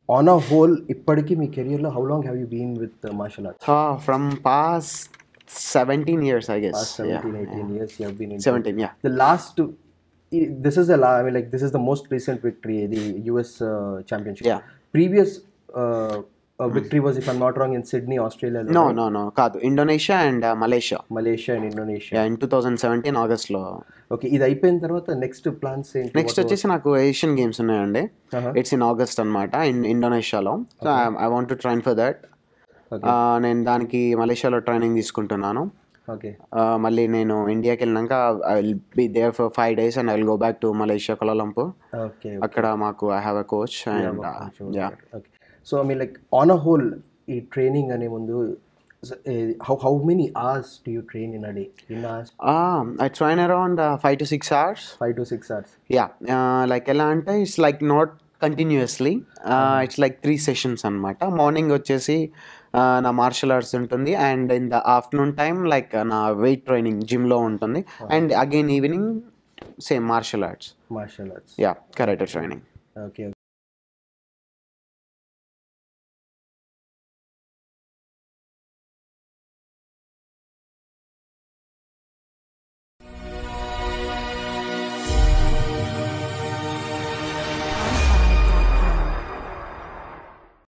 On a whole ఇప్పటికీ మీ కెరియర్లో how long have you been with martial arts from past seventeen years I guess seventeen eighteen years you been in seventeen yeah the last this is the la- I mean like this is the most recent victory the US uh, championship Yeah. previous uh, uh, victory was if I'm not wrong in Sydney Australia no no no కాదు Indonesia and Malaysia Malaysia and Indonesia in two thousand seventeen ఆగస్ట్లో okay ఇది అయిపోయిన తర్వాత next plans ఏంటి next వచ్చేసి నాకు Asian games ఉన్నాయండి it's in August అనమాట ఇన్ ఇండోనేషియాలో so I want to train for that Okay. నేను దానికి మలేషియాలో ట్రైనింగ్ తీసుకుంటున్నాను ఓకే Uh, మళ్ళీ నేను ఇండియాకి వెళ్ళినాక I will be there for five days and I will go back to Malaysia Kuala Lumpur okay అక్కడ మాకు I have a coach and yeah okay so I mean like on a whole ఈ training అనే ముందు how how many hours do you train in a day in hours I train around five to six hours five to six hours yeah like ఎలా అంటే it's like not continuously it's like three sessions అనమాట morning వచ్చేసి uh, నా martial arts ఉంటుంది and in the afternoon time like నా weight training జిమ్లో ఉంటుంది and again evening same martial arts martial arts yeah correct training okay